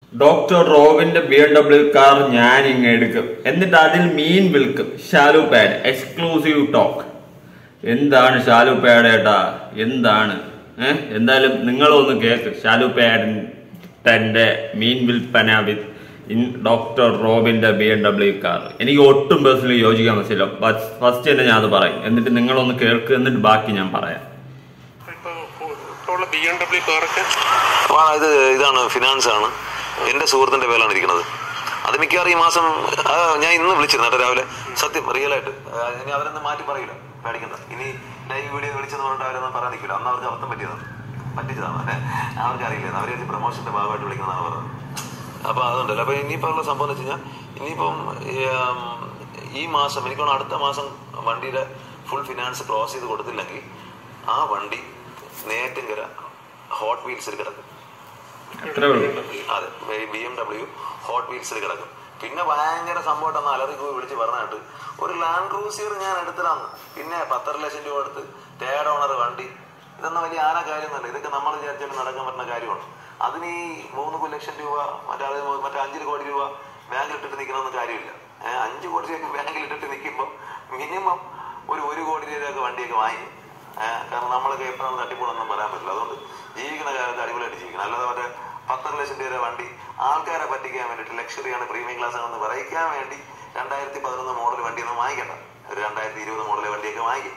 Doctor റോബിന്റെ B M W car ഞാൻ ഇങ്ങ് എടുക്കും എന്നിട്ട് അതിൽ മീൻ വിൽക്കും ഷാലു പാഡ് എക്സ്ക്ലൂസീവ് ടോക്ക് എന്താണ് ഷാലു പാഡ് ഏട്ടാ എന്താണ് ഏഹ് എന്തായാലും നിങ്ങളൊന്ന് കേക്ക് ഷാലു പാഡിന്റെ മീൻ വിൽപ്പന വിത്ത് ഇൻ ഡോക്ടർ റോബിന്റെ ബി എം ഡബ്ല്യു കാർ എനിക്ക് ഒട്ടും പേഴ്സണലി യോജിക്കാൻ പറ്റില്ല ഫസ്റ്റ് തന്നെ ഞാൻ അത് പറയും എന്നിട്ട് നിങ്ങളൊന്ന് കേൾക്ക് എന്നിട്ട് ബാക്കി ഞാൻ പറയാം ഇപ്പൊ ഇപ്പോൾ ഉള്ള ബി എം ഡബ്ല്യു കാറൊക്കെ ആ ഇത് ഇതാണ് ഫിനാൻസ് ആണ് എന്റെ സുഹൃത്തിന്റെ പേരിലാണ് ഇരിക്കുന്നത് അത് മിക്കവാറും ഈ മാസം ആ, ഞാൻ ഇന്ന് വിളിച്ചിരുന്നു കേട്ടോ രാവിലെ സത്യം റിയൽ ആയിട്ട് ആ, ഇനി അവരൊന്നും മാറ്റി പറയില്ല പേടിക്കണ്ട ഇനി ലൈവ് വീഡിയോ വിളിച്ചെന്ന് പറഞ്ഞിട്ട് അവരൊന്നും പറയാൻ നിൽക്കില്ല അന്ന് അവർക്ക് അബദ്ധം പറ്റിയതാണ് പറ്റിച്ചതാണ് അവർക്ക് അറിയില്ല അവർ പ്രൊമോഷന്റെ ഭാഗമായിട്ട് വിളിക്കുന്നതാണ് പറഞ്ഞത് അപ്പൊ അതുണ്ടല്ലോ അപ്പൊ ഇനിയിപ്പോ ഉള്ള സംഭവം എന്ന് വെച്ച് കഴിഞ്ഞാൽ ഇനിയിപ്പം ഏം, ഈ മാസം എനിക്കാണ് അടുത്ത മാസം വണ്ടിയുടെ ഫുൾ ഫിനാൻസ് ക്ലോസ് ചെയ്ത് കൊടുത്തില്ലെങ്കിൽ ആ വണ്ടി നേറ്റുങ്കര ഹോട്ട് വീൽസിൽ കിടക്കും അത്രേ ഉള്ളൂ അതെ ബി എം ഡബ്ല്യു ഹോട്ട് വീൽസിൽ കിടക്കും പിന്നെ ഭയങ്കര സംഭവം അലറി പോയി വിളിച്ച് പറഞ്ഞിട്ട് ഒരു ലാൻഡ് ക്രൂസിയർ ഞാൻ എടുത്തതാണ് പിന്നെ പത്തര ലക്ഷം രൂപ എടുത്ത് തേർഡ് ഓണർ വണ്ടി ഇതൊന്നും വലിയ ആന കാര്യമൊന്നുമല്ല ഇതൊക്കെ നമ്മൾ വിചാരിച്ചാലും നടക്കാൻ പറ്റുന്ന കാര്യമാണ് അതിന് ഈ മൂന്ന് ലക്ഷം രൂപ മറ്റേ അത് മറ്റേ അഞ്ചര കോടി രൂപ ബാങ്കിൽ ഇട്ടിട്ട് നിൽക്കണമെന്ന് കാര്യമില്ല ഏഹ് അഞ്ച് കോടി രൂപ ബാങ്കിൽ ഇട്ടിട്ട് നിൽക്കുമ്പോൾ മിനിമം ഒരു ഒരു കോടി രൂപയൊക്കെ വണ്ടിയൊക്കെ വാങ്ങിക്കും ഏഹ് കാരണം നമ്മളൊക്കെ എപ്പോഴാണ് തട്ടിപ്പോണെന്നും പറയാൻ പറ്റില്ല അതുകൊണ്ട് ജീവിക്കുന്ന കാലത്ത് അടിപൊളിയായിട്ട് ജീവിക്കണം അല്ലാതെ മറ്റേ പത്തര ലക്ഷം രൂപ വണ്ടി ആൾക്കാരെ പറ്റിക്കാൻ വേണ്ടിയിട്ട് ലക്ഷറിയാണ് പ്രീമിയം ക്ലാസ് ആണെന്ന് പറയിക്കാൻ വേണ്ടി രണ്ടായിരത്തി പതിനൊന്ന് മോഡൽ വണ്ടിയൊന്നും വാങ്ങിക്കണ്ട ഒരു രണ്ടായിരത്തി ഇരുപത് മോഡൽ വണ്ടിയൊക്കെ വാങ്ങിക്കും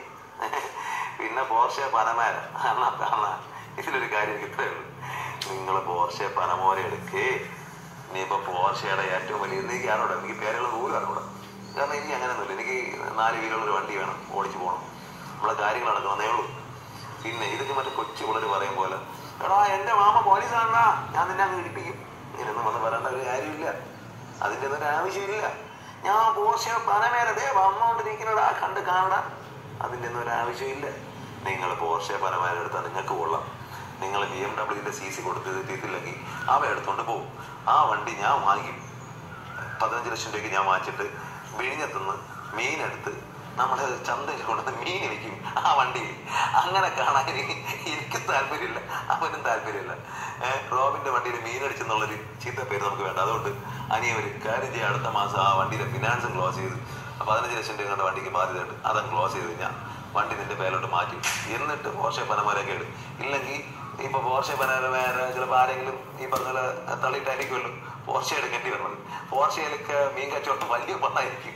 പിന്നെ പോർഷെ പനമേര അണ്ണാ അണ്ണാ ഇതിലൊരു കാര്യം എനിക്ക് ഇത്രയേ ഉള്ളൂ നിങ്ങൾ പോർഷെ പനമോര എടുക്കേ ഇനിയിപ്പോ പോർഷയുടെ ഏറ്റവും വലിയ എനിക്ക് ആരോടെ എനിക്ക് പേരുകൾ പോലും അറിഞ്ഞൂടാ കാരണം എനിക്ക് അങ്ങനെയൊന്നുമില്ല എനിക്ക് നാല് വീലുള്ള ഒരു വണ്ടി വേണം ഓടിച്ചു പോകണം നമ്മളെ കാര്യങ്ങൾ നടക്കണമെന്നേ ഉള്ളൂ പിന്നെ ഇതൊക്കെ മറ്റേ കൊച്ചു പിള്ളേർ പറയും പോലെ എടാ എന്റെ മാമ പോലീസാണാ ഞാൻ നിന്നെ അങ്ങ് ഇടിപ്പിക്കും ഇങ്ങനെയൊന്നും വന്ന് പറയേണ്ട ഒരു കാര്യമില്ല അതിന്റെ ഒന്നും ഒരു ആവശ്യമില്ല ഞാൻ പോർഷ പനമേരതേ വന്നോണ്ട് നിൽക്കുന്നടാ കണ്ട് കാണടാ അതിന്റെ ഒന്നും ഒരു ആവശ്യമില്ല നിങ്ങൾ പോർഷ പനമേരെടുത്താൽ നിങ്ങൾക്ക് കൊള്ളാം നിങ്ങൾ ബി എം ഡബ്ല്യൂന്റെ സി സി കൊടുത്ത് തീർത്തില്ലെങ്കിൽ അവ എടുത്തോണ്ട് പോകും ആ വണ്ടി ഞാൻ വാങ്ങി പതിനഞ്ച് ലക്ഷം രൂപയ്ക്ക് ഞാൻ വാങ്ങിച്ചിട്ട് വിഴിഞ്ഞത്തുനിന്ന് മീനെടുത്ത് നമ്മുടെ ചന്തയിൽ കൊണ്ടുവന്ന് മീൻ വിൽക്കും ആ വണ്ടിയിൽ അങ്ങനെ കാണാൻ എനിക്ക് എനിക്ക് താല്പര്യമില്ല അവനും താല്പര്യമില്ല ഏഹ് റോബിന്റെ വണ്ടിയിൽ മീനടിച്ചെന്നുള്ളൊരു ചീത്ത പേര് നമുക്ക് വേണ്ട അതുകൊണ്ട് അനിയ ഒരു കാര്യം ചെയ്യാം അടുത്ത മാസം ആ വണ്ടിയുടെ ഫിനാൻസ് ക്ലോസ് ചെയ്ത് ആ പതിനഞ്ച് ലക്ഷം രൂപ കണ്ട വണ്ടിക്ക് ബാധ്യതയുണ്ട് അതങ്ങ് ക്ലോസ് ചെയ്ത് കഴിഞ്ഞാൽ വണ്ടി നിന്റെ പേരിലോട്ട് മാറ്റി എന്നിട്ട് പോർഷെ പനമരൊക്കെ ഇടും ഇല്ലെങ്കിൽ ഇപ്പൊ പോർഷെ പനമര ചിലപ്പോൾ ആരെങ്കിലും ഈ പറഞ്ഞ പോലെ തള്ളിയിട്ടായിരിക്കുമല്ലോ പോർഷെ എടുക്കേണ്ടി വരുന്നത് പോർഷയിലൊക്കെ മീൻ കച്ചവടം വലിയ പണമായിരിക്കും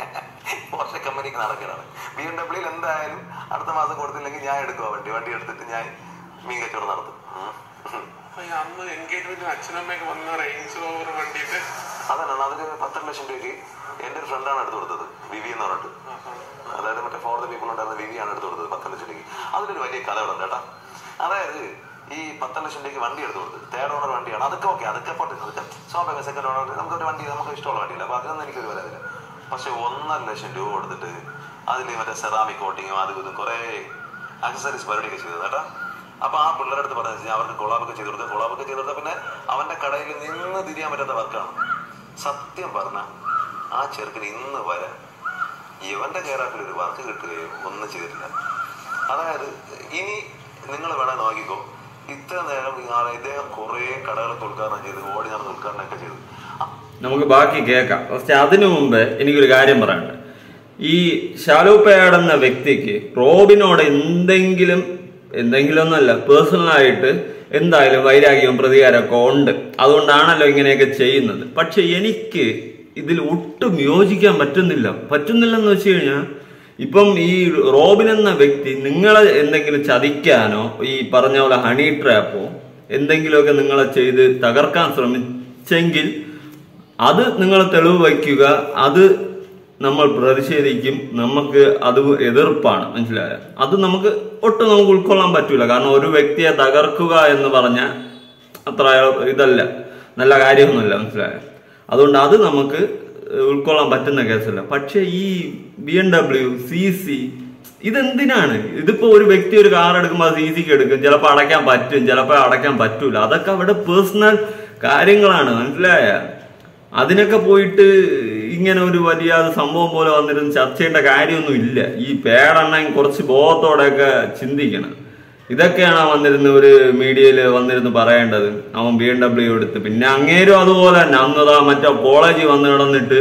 പോർഷെ കമ്പനിക്ക് നടക്കലാണ് ബി എം ഡബ്ല്യൂയിൽ എന്തായാലും അടുത്ത മാസം കൊടുത്തില്ലെങ്കിൽ ഞാൻ എടുക്കുക വണ്ടി വണ്ടി എടുത്തിട്ട് ഞാൻ മീൻ കച്ചവടം നടത്തും ഉം. അപ്പൊ ഈ അന്ന് എൻഗേജ്മെന്റിന് അച്ഛനമ്മയൊക്കെ വന്ന റേഞ്ച് ഓവർ വണ്ടിയൊക്കെ അതാണ് അതൊരു പത്തര ലക്ഷം രൂപയ്ക്ക് എൻ്റെ ഒരു ഫ്രണ്ടാണ് എടുത്തു കൊടുത്തത് വിവി എന്ന് പറഞ്ഞിട്ട് അതായത് മറ്റേ ഫോർ ദ പീപ്പിൾ ഉണ്ടായിരുന്ന വിവിയാണ് എടുത്തു കൊടുത്തത് പത്ത് ലക്ഷം രൂപയ്ക്ക് അതിലൊരു വലിയ കഥ ഉണ്ട് കേട്ടാ അതായത് ഈ പത്ത് ലക്ഷം രൂപയ്ക്ക് വണ്ടി എടുത്തു കൊടുത്തത് തേർഡ് ഓണർ വണ്ടിയാണ് അതൊക്കെ ഓക്കെ അതൊക്കെ പോട്ടെ അതൊക്കെ സ്വാഭാവിക സെക്കൻഡ് ഓണർ നമുക്കൊരു വണ്ടി നമുക്ക് ഇഷ്ടമുള്ള വണ്ടിയില്ല അപ്പൊ അതിനൊന്നും എനിക്കൊരു വരാതില്ല പക്ഷെ ഒന്നര ലക്ഷം രൂപ കൊടുത്തിട്ട് അതിൽ മറ്റേ സെറാമിക് കോട്ടിങ്ങും അതും ഇതും കുറേ അക്സസറീസ് പരിപാടിയൊക്കെ ചെയ്തത് കേട്ടാ അപ്പൊ ആ പിള്ളേരുടെ അടുത്ത് പറഞ്ഞു വെച്ചാൽ അവർക്ക് കൊളാബൊക്കെ ചെയ്ത് കൊടുക്കുക കൊളാബൊക്കെ ചെയ്ത് കൊടുത്താൽ പിന്നെ അവന്റെ കടയിൽ നിന്ന് തിരിയാൻ പറ്റാത്ത വർക്കാണ് സത്യം പറഞ്ഞ ആ ചെറുക്കന് ഇന്ന് വരെ ഇവന്റെ കെയറാപ്പിൽ ഒരു വർക്ക് കിട്ടുകയോ ഒന്നും ചെയ്തിട്ടില്ല അതായത് ഇനി നിങ്ങൾ വേണേ നോക്കിക്കോ ഇത്ര നേരം ഇയാളെ ഇദ്ദേഹം കുറെ കടകളൊക്കെ ഉദ്ഘാടനം ചെയ്ത് ഓടി നടന്ന് ഉദ്ഘാടനമൊക്കെ ചെയ്തു അ- നമുക്ക് ബാക്കി കേൾക്കാം പക്ഷെ അതിനു മുമ്പ് എനിക്കൊരു കാര്യം പറയാനുണ്ട് ഈ ഷാലൂപ്പയാട് എന്ന വ്യക്തിക്ക് റോബിനോട് എന്തെങ്കിലും എന്തെങ്കിലും ഒന്നല്ല പേഴ്സണലായിട്ട് എന്തായാലും വൈരാഗ്യവും പ്രതികാരമൊക്കെ ഉണ്ട് അതുകൊണ്ടാണല്ലോ ഇങ്ങനെയൊക്കെ ചെയ്യുന്നത് പക്ഷെ എനിക്ക് ഇതിൽ ഒട്ടും യോജിക്കാൻ പറ്റുന്നില്ല പറ്റുന്നില്ലെന്ന് വെച്ച് കഴിഞ്ഞാൽ ഇപ്പം ഈ റോബിൻ എന്ന വ്യക്തി നിങ്ങളെ എന്തെങ്കിലും ചതിക്കാനോ ഈ പറഞ്ഞ പോലെ ഹണി ട്രാപ്പോ എന്തെങ്കിലുമൊക്കെ നിങ്ങളെ ചെയ്ത് തകർക്കാൻ ശ്രമിച്ചെങ്കിൽ അത് നിങ്ങൾ തെളിവ് വയ്ക്കുക അത് നമ്മൾ പ്രതിഷേധിക്കും നമുക്ക് അത് എതിർപ്പാണ് മനസ്സിലായ അത് നമുക്ക് ഒട്ടും നമുക്ക് ഉൾക്കൊള്ളാൻ പറ്റൂല കാരണം ഒരു വ്യക്തിയെ തകർക്കുക എന്ന് പറഞ്ഞാൽ അത്ര ഇതല്ല നല്ല കാര്യമൊന്നുമല്ല മനസ്സിലായ അതുകൊണ്ട് അത് നമുക്ക് ഉൾക്കൊള്ളാൻ പറ്റുന്ന കേസല്ല പക്ഷെ ഈ B M W C C ഇതെന്തിനാണ് ഇതിപ്പോ ഒരു വ്യക്തി ഒരു കാർ എടുക്കുമ്പോൾ സി സിക്ക് എടുക്കും ചിലപ്പോൾ അടയ്ക്കാൻ പറ്റും ചിലപ്പോൾ അടയ്ക്കാൻ പറ്റൂല അതൊക്കെ അവിടെ പേഴ്സണൽ കാര്യങ്ങളാണ് മനസ്സിലായ അതിനൊക്കെ പോയിട്ട് ഇങ്ങനെ ഒരു വലിയ സംഭവം പോലെ വന്നിരുന്ന് ചർച്ച ചെയ്യേണ്ട കാര്യമൊന്നും ഇല്ല ഈ പേടെണ്ണൻ കുറച്ച് ബോധത്തോടെയൊക്കെ ചിന്തിക്കണം ഇതൊക്കെയാണ് വന്നിരുന്ന ഒരു മീഡിയയിൽ വന്നിരുന്ന് പറയേണ്ടത് അവൻ ബി എം ഡബ്ല്യു എടുത്ത് പിന്നെ അങ്ങേരും അതുപോലെ തന്നെ അന്നതാ മറ്റേ കോളേജിൽ വന്ന് കിടന്നിട്ട്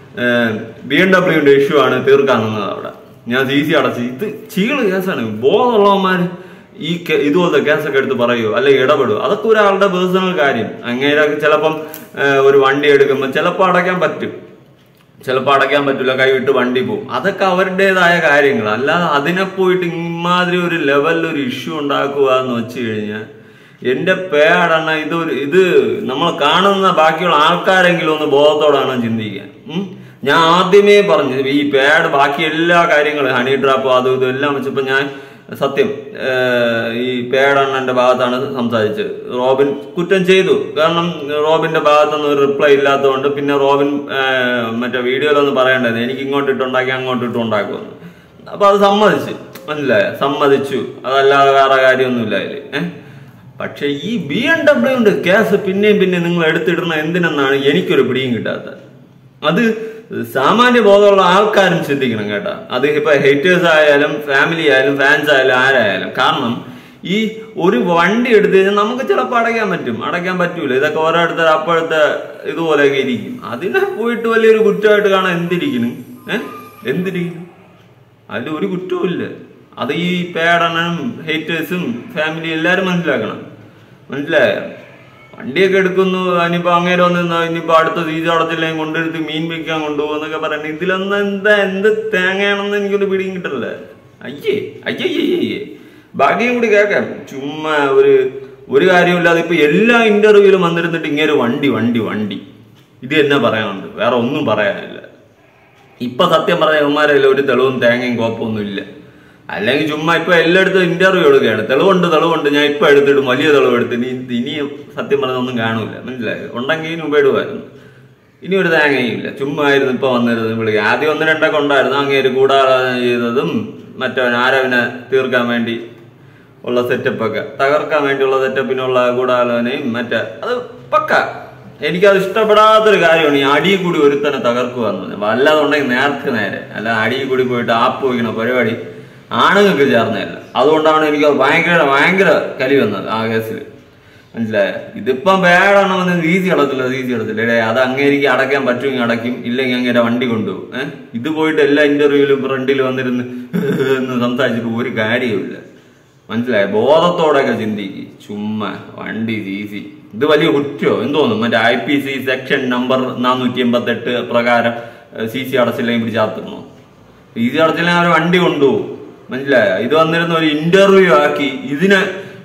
ബി എം ഡബ്ല്യുവിന്റെ ഇഷ്യൂ ആണ് തീർക്കാൻ നിന്നത് അവിടെ ഞാൻ സി സി അടച്ച് ഇത് ചീള് കേസാണ് ബോധമുള്ളവന്മാർ ഈ കെ- ഇതുപോലത്തെ കേസൊക്കെ എടുത്ത് പറയൂ അല്ലെ ഇടപെടും അതൊക്കെ ഒരാളുടെ പേഴ്സണൽ കാര്യം അങ്ങനെ ചിലപ്പം ഏഹ്, ഒരു വണ്ടി എടുക്കുമ്പോൾ ചിലപ്പോൾ അടയ്ക്കാൻ പറ്റും ചിലപ്പോൾ അടയ്ക്കാൻ പറ്റില്ല കൈവിട്ട് വണ്ടി പോകും അതൊക്കെ അവരുടേതായ കാര്യങ്ങൾ അല്ലാതെ അതിനെ പോയിട്ട് ഇമാതിരി ഒരു ലെവലിൽ ഒരു ഇഷ്യൂ ഉണ്ടാക്കുക എന്ന് വെച്ച് കഴിഞ്ഞാൽ എന്റെ പേടണ ഇതൊരു ഇത് നമ്മൾ കാണുന്ന ബാക്കിയുള്ള ആൾക്കാരെങ്കിലും ഒന്ന് ബോധത്തോടാണ് ചിന്തിക്കാൻ ഉം. ഞാൻ ആദ്യമേ പറഞ്ഞു ഈ പാഡ് ബാക്കി എല്ലാ കാര്യങ്ങളും ഹണി ഡ്രാപ്പും അതും ഇതും എല്ലാം വെച്ചപ്പോ ഞാൻ സത്യം ഏഹ്, ഈ പേടണ്ണന്റെ ഭാഗത്താണ് സംസാരിച്ചത് റോബിൻ കുറ്റം ചെയ്തു കാരണം റോബിന്റെ ഭാഗത്തൊന്നും ഒരു റിപ്ലൈ ഇല്ലാത്തതുകൊണ്ട് പിന്നെ റോബിൻ ഏഹ്, മറ്റേ വീഡിയോയിലൊന്നും പറയേണ്ടത് എനിക്ക് ഇങ്ങോട്ട് ഇട്ടുണ്ടാക്കി അങ്ങോട്ട് ഇട്ടുണ്ടാക്കുമെന്ന് അപ്പൊ അത് സമ്മതിച്ചു മനസ്സിലായോ സമ്മതിച്ചു അതല്ലാതെ വേറെ കാര്യമൊന്നുമില്ല അതില് ഏഹ് പക്ഷെ ഈ ബി എം ഡബ്ല്യുന്റെ കേസ് പിന്നെയും പിന്നെ നിങ്ങൾ എടുത്തിടുന്ന എന്തിനെന്നാണ് എനിക്കൊരു പിടിയും കിട്ടാത്തത് അത് സാമാന്യ ബോധമുള്ള ആൾക്കാരും ചിന്തിക്കണം കേട്ടാ അത് ഇപ്പൊ ഹേറ്റേഴ്സ് ആയാലും ഫാമിലി ആയാലും ഫാൻസ് ആയാലും ആരായാലും കാരണം ഈ ഒരു വണ്ടി എടുത്തു കഴിഞ്ഞാൽ നമുക്ക് ചിലപ്പോൾ അടയ്ക്കാൻ പറ്റും അടയ്ക്കാൻ പറ്റൂല ഇതൊക്കെ ഓരോരുത്തർ അപ്പോഴത്തെ ഇതുപോലെയൊക്കെ ഇരിക്കും അതിനെ പോയിട്ട് വലിയൊരു കുറ്റമായിട്ട് കാണാൻ എന്തിരിക്കുന്നു ഏഹ് എന്തിരിക്കുന്നു അതിൽ ഒരു കുറ്റവും ഇല്ല അത് ഈ പേടനും ഹേറ്റേഴ്സും ഫാമിലി എല്ലാരും മനസ്സിലാക്കണം മനസ്സിലായോ വണ്ടിയൊക്കെ എടുക്കുന്നു ഇനിയിപ്പോ അങ്ങേരെ വന്ന് ഇനിയിപ്പോ അടുത്ത സീസൺ അടച്ചില്ലെങ്കിൽ കൊണ്ടെടുത്ത് മീൻ വിൽക്കാൻ കൊണ്ടുപോകുന്നൊക്കെ പറയുന്നത് ഇതിലൊന്നും എന്താ എന്ത് തേങ്ങയാണെന്ന് എനിക്കൊരു പിടിയും കിട്ടില്ല അയ്യേ അയ്യേ അയ്യേ ഭാഗ്യം കൂടി കേൾക്കാം ചുമ്മാ ഒരു ഒരു കാര്യമില്ലാതെ ഇപ്പൊ എല്ലാ ഇന്റർവ്യൂവിലും വന്നിരുന്നിട്ട് ഇങ്ങനെ വണ്ടി വണ്ടി വണ്ടി ഇത് തന്നെ പറയാനുണ്ട് വേറെ ഒന്നും പറയാനില്ല ഇപ്പൊ സത്യം പറഞ്ഞ ഇവന്മാരല്ല ഒരു തെളിവും തേങ്ങയും കോപ്പൊന്നും ഇല്ല അല്ലെങ്കിൽ ചുമ്മാ ഇപ്പൊ എല്ലായിടത്തും ഇന്റർവ്യൂ എടുക്കുകയാണ് തെളിവുണ്ട് തെളിവുണ്ട് ഞാൻ ഇപ്പൊ എടുത്തിടും വലിയ തെളിവ് എടുത്ത് ഇനി ഇനി സത്യം പറഞ്ഞ ഒന്നും കാണൂല മനസ്സിലായോ ഉണ്ടെങ്കിൽ ഇനി ഉപയോഗിടുമായിരുന്നു ഇനി ഒരു തേങ്ങയും ഇല്ല ചുമ്മാ ആയിരുന്നു ഇപ്പൊ വന്നിരുന്നത് വിളിക്കുക ആദ്യം ഒന്ന് രണ്ടൊക്കെ ഉണ്ടായിരുന്നു അങ്ങേര് കൂടാലോചന ചെയ്തതും മറ്റവൻ ആരവിനെ തീർക്കാൻ വേണ്ടി ഉള്ള സെറ്റപ്പ് ഒക്കെ തകർക്കാൻ വേണ്ടിയുള്ള സെറ്റപ്പിനുള്ള ഗൂഢാലോചനയും മറ്റേ അത് പക്ക എനിക്കത് ഇഷ്ടപ്പെടാത്തൊരു കാര്യമാണ് ഈ അടിയിൽ കൂടി ഒരുത്തനെ തകർക്കുക എന്ന് പറഞ്ഞാൽ വല്ലാതെ ഉണ്ടെങ്കിൽ നേർക്ക് നേരെ അല്ല അടിയിൽ കൂടി പോയിട്ട് ആപ്പ് വയ്ക്കണ പരിപാടി ആണുങ്ങൾക്ക് ചേർന്നതല്ല അതുകൊണ്ടാണ് എനിക്ക് ഭയങ്കര ഭയങ്കര കലി വന്നത് ആ കേസിൽ മനസ്സിലായ ഇതിപ്പം വേടാണ് വന്ന് ഈസി അടച്ചില്ല ഈസി അടച്ചില്ല എടേ അത് അങ്ങേരിക്ക് അടയ്ക്കാൻ പറ്റുമെങ്കിൽ അടയ്ക്കും ഇല്ലെങ്കിൽ അങ്ങേരെ വണ്ടി കൊണ്ടുപോകും ഏഹ് ഇത് പോയിട്ട് എല്ലാ ഇന്റർവ്യൂവിലും ഫ്രണ്ടിൽ വന്നിരുന്ന് എന്ന് സംസാരിച്ചിട്ട് ഒരു കാര്യവുമില്ല മനസ്സിലായ ബോധത്തോടെയൊക്കെ ചിന്തിക്ക് ചുമ്മാ വണ്ടി ഈസി ഇത് വലിയ കുറ്റോ എന്തോന്നു മറ്റേ I P C section number നാനൂറ്റി എൺപത്തി എട്ട് പ്രകാരം സി സി അടച്ചില്ലെങ്കിൽ പിടിച്ചാത്തണോ സി സി അടച്ചില്ലെങ്കിൽ അവർ വണ്ടി കൊണ്ടുപോകും മനസ്സിലായ ഇത് വന്നിരുന്ന ഒരു ഇന്റർവ്യൂ ആക്കി ഇതിനെ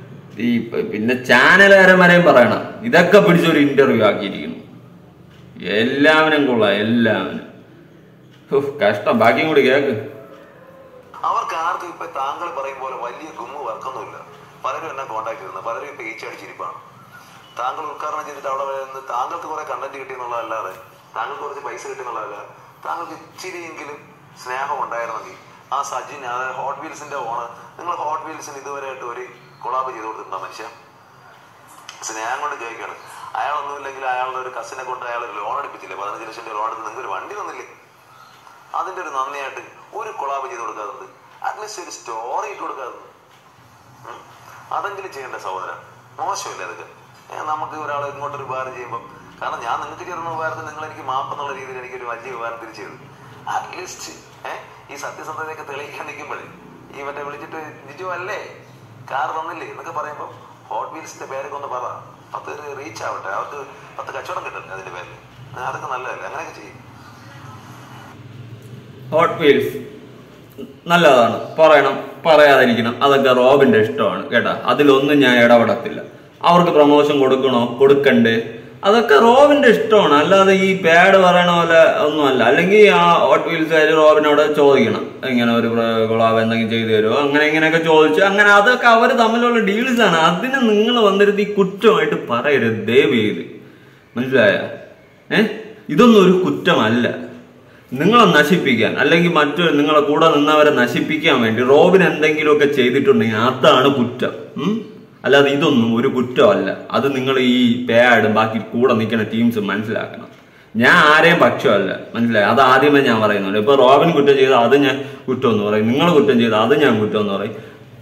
ഈ പ- പിന്നെ ചാനലുകാരൻ വരെയും പറയണം ഇതൊക്കെ പിടിച്ചൊരു ഇന്റർവ്യൂ ആക്കിയിരിക്കുന്നു എല്ലാവരും കൊള്ളാം എല്ലാവരും ഉഫ്, കഷ്ടം ബാക്കിയും കൂടി കേക്ക് അവർക്ക് ആർക്കും ഇപ്പൊ താങ്കൾ പറയും പോലെ വലിയ ഗുമ്മ് വർക്കൊന്നുമില്ല പലരും എന്നെ കോൺടാക്ട് ചെയ്യുന്നത് പലരും ഇപ്പൊ ഈച്ചടിച്ചിരിപ്പാണ് താങ്കൾ ഉദ്ഘാടനം ചെയ്തിട്ട് അവിടെ നിന്ന് താങ്കൾക്ക് കുറെ കണ്ടന്റ് കിട്ടി എന്നുള്ളതല്ലാതെ താങ്കൾക്ക് കുറച്ച് പൈസ കിട്ടി എന്നുള്ളതല്ല താങ്കൾക്ക് ഇച്ചിരിയെങ്കിലും സ്നേഹം ഉണ്ടായിരുന്നെങ്കിൽ ആ സജിൻ അതായത് ഹോട്ട് വീൽസിന്റെ ഓണർ നിങ്ങൾ ഹോട്ട് വീൽസിന് ഇതുവരെയായിട്ട് ഒരു കൊളാബ് ചെയ്ത് കൊടുത്തിട്ടുണ്ടോ മനുഷ്യ സ്നേഹം കൊണ്ട് ചോദിക്കാണ് അയാളൊന്നുമില്ലെങ്കിൽ അയാളുടെ ഒരു കസിനെ കൊണ്ട് അയാൾ ലോൺ എടുപ്പിച്ചില്ലേ പതിനഞ്ച് ലക്ഷം രൂപ ലോൺ എടുത്ത് നിങ്ങൾക്ക് ഒരു വണ്ടി തന്നില്ലേ അതിന്റെ ഒരു നന്ദിയായിട്ട് ഒരു കൊളാബ് ചെയ്ത് കൊടുക്കാറുണ്ട് അറ്റ്ലീസ്റ്റ് ഒരു സ്റ്റോറി ഇട്ട് കൊടുക്കാറുണ്ട് ഉം. അതെങ്കിലും ചെയ്യേണ്ട സഹോദരൻ മോശമല്ലേ അതൊക്കെ ഏ, നമുക്ക് ഒരാൾ ഇങ്ങോട്ടൊരു ഉപകാരം ചെയ്യുമ്പോൾ കാരണം ഞാൻ നിങ്ങൾക്ക് ചേർന്ന ഉപകാരത്തിൽ നിങ്ങൾ എനിക്ക് മാപ്പ് എന്നുള്ള രീതിയിൽ എനിക്കൊരു വലിയ ഉപകാരം തിരിച്ചു ചെയ്തു അറ്റ്ലീസ്റ്റ് ഏഹ് ഈ സത്യസന്ധതയൊക്കെ തെളിയിക്കാൻ നിൽക്കുമ്പോഴേ ഈ മറ്റേ വിളിച്ചിട്ട് ജിജു അല്ലേ കാർ തന്നില്ലേ എന്നൊക്കെ പറയുമ്പോൾ ഹോട്ട് വീൽസിന്റെ പേരൊക്കെ ഒന്ന് പറ പത്ത് റീച്ച് ആവട്ടെ അവർക്ക് പത്ത് കച്ചവടം കിട്ടട്ടെ അതിന്റെ പേരിൽ ആ, അതൊക്കെ നല്ലതല്ലേ അങ്ങനെയൊക്കെ ചെയ്യും ഹോട്ട് വീൽസ് നല്ലതാണ് പറയണം പറയാതിരിക്കണം അതൊക്കെ റോബിന്റെ ഇഷ്ടമാണ് കേട്ടാ അതിലൊന്നും ഞാൻ ഇടപെടത്തില്ല അവർക്ക് പ്രൊമോഷൻ കൊടുക്കണോ കൊടുക്കണ്ടേ അതൊക്കെ റോബിന്റെ ഇഷ്ടമാണ് അല്ലാതെ ഈ പാഡ് പറയണ പോലെ ഒന്നുമല്ല അല്ലെങ്കിൽ ആ ഹോട്ട് വീൽസുകാർ റോബിനോട് ചോദിക്കണം ഇങ്ങനെ ഒരു കൊളാവ് എന്തെങ്കിലും ചെയ്തു തരുമോ അങ്ങനെ ഇങ്ങനെയൊക്കെ ചോദിച്ചു അങ്ങനെ അതൊക്കെ അവർ തമ്മിലുള്ള ഡീൽസ് ആണ് അതിന് നിങ്ങൾ വന്നിരുന്ന് ഈ കുറ്റമായിട്ട് പറയരുത് ദയവ് ചെയ്ത് മനസ്സിലായ ഏ ഇതൊന്നും ഒരു കുറ്റമല്ല നിങ്ങളെ നശിപ്പിക്കാൻ അല്ലെങ്കിൽ മറ്റു നിങ്ങളെ കൂടെ നിന്നവരെ നശിപ്പിക്കാൻ വേണ്ടി റോബിൻ എന്തെങ്കിലുമൊക്കെ ചെയ്തിട്ടുണ്ടെങ്കിൽ അതാണ് കുറ്റം ഉം? അല്ലാതെ ഇതൊന്നും ഒരു കുറ്റമല്ല അത് നിങ്ങൾ ഈ പേഡ് ബാക്കി കൂടെ നിൽക്കുന്ന ടീംസ് മനസ്സിലാക്കണം ഞാൻ ആരെയും പക്ഷമല്ല മനസ്സിലായി അത് ആദ്യമേ ഞാൻ പറയുന്നുണ്ട് ഇപ്പൊ റോബിൻ കുറ്റം ചെയ്ത അത് ഞാൻ കുറ്റം എന്ന് പറയും നിങ്ങൾ കുറ്റം ചെയ്ത അത് ഞാൻ കുറ്റം എന്ന് പറയും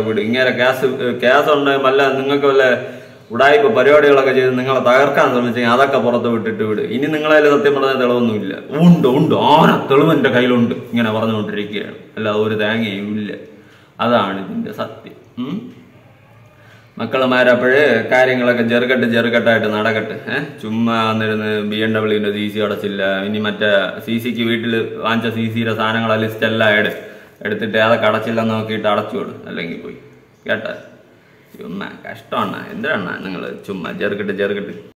കാര്യങ്ങളൊക്കെ വിട് ഇങ്ങനെ ക്യാസ് ക്യാസ് ഉണ്ട് വല്ല നിങ്ങൾക്ക് വല്ല ഉടായ്പ പരിപാടികളൊക്കെ ചെയ്ത് നിങ്ങളെ തകർക്കാൻ ശ്രമിച്ചെങ്കിൽ അതൊക്കെ പുറത്ത് വിട്ടിട്ട് വിട് ഇനി നിങ്ങളതിൽ സത്യം പറഞ്ഞ തെളിവൊന്നുമില്ല ഉണ്ട് ഉണ്ട് ആന തെളിവ് എൻ്റെ കയ്യിലുണ്ട് ഇങ്ങനെ പറഞ്ഞുകൊണ്ടിരിക്കുകയാണ് അല്ലാതെ ഒരു തേങ്ങയും ഇല്ല അതാണ് ഇതിന്റെ സത്യം ഉം. മക്കളുമാരപ്പോഴ് കാര്യങ്ങളൊക്കെ ചെറുകെട്ട് ചെറുകെട്ടായിട്ട് നടക്കട്ടെ ഏഹ് ചുമ്മാ വന്നിരുന്ന് ബി എം ഡബ്ല്യുവിന്റെ സി സി അടച്ചില്ല ഇനി മറ്റേ സി സിക്ക് വീട്ടിൽ വാങ്ങിച്ച സി സിയുടെ സാധനങ്ങളെ ലിസ്റ്റ് എല്ലാം എടു എടുത്തിട്ട് അതൊക്കെ അടച്ചില്ലെന്ന് നോക്കിയിട്ട് അടച്ചു വിടും അല്ലെങ്കിൽ പോയി കേട്ടാ ചുമ്മാ കഷ്ടമാണ് എന്തിനാണ് നിങ്ങൾ ചുമ്മാ ചെറുകെട്ട് ചെറുകെട്ട്